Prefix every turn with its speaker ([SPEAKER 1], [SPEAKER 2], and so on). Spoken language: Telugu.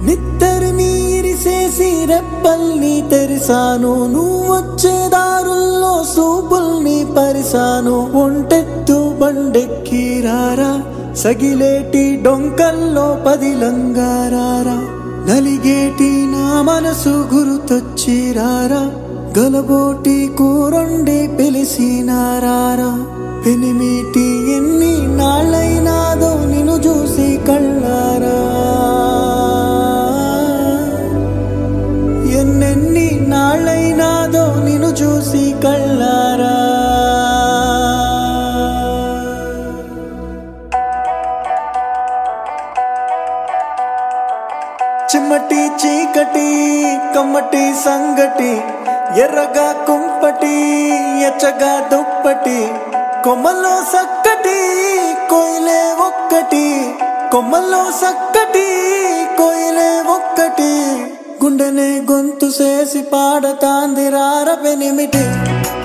[SPEAKER 1] నిద్దరిని ఇరిసేసి రెప్పల్ని తెరిసాను నువ్వొచ్చే దారుల్లో సూపుల్ని పరిసాను ఒంటెత్తు బండెక్కి రారా సగిలేటి డొంకల్లో పదిలంగారారా నలిగేటి నా మనసు గురుతొచ్చి రారా గలబోటి కూరొండి పిలిసినారారా పెనిమిటి ఎన్ని నాళ్ళైనాదో నిన్ను చూసి కళ్ళారా ఎన్నెన్ని నాళ్ళైనాదో నిన్ను చూసి కళ్ళారా చిమ్మటి చీకటి కమ్మటి సంగటి ఎర్రగా కుంపటి ఎచ్చగా దుప్పటి కొమ్మల్లో సక్కటి కోయిలే ఒక్కటి కొమ్మల్లో సక్కటి కోయిలే ఒక్కటి గుండెనే గొంతు చేసి పాడతాంది రార పెనిమిటి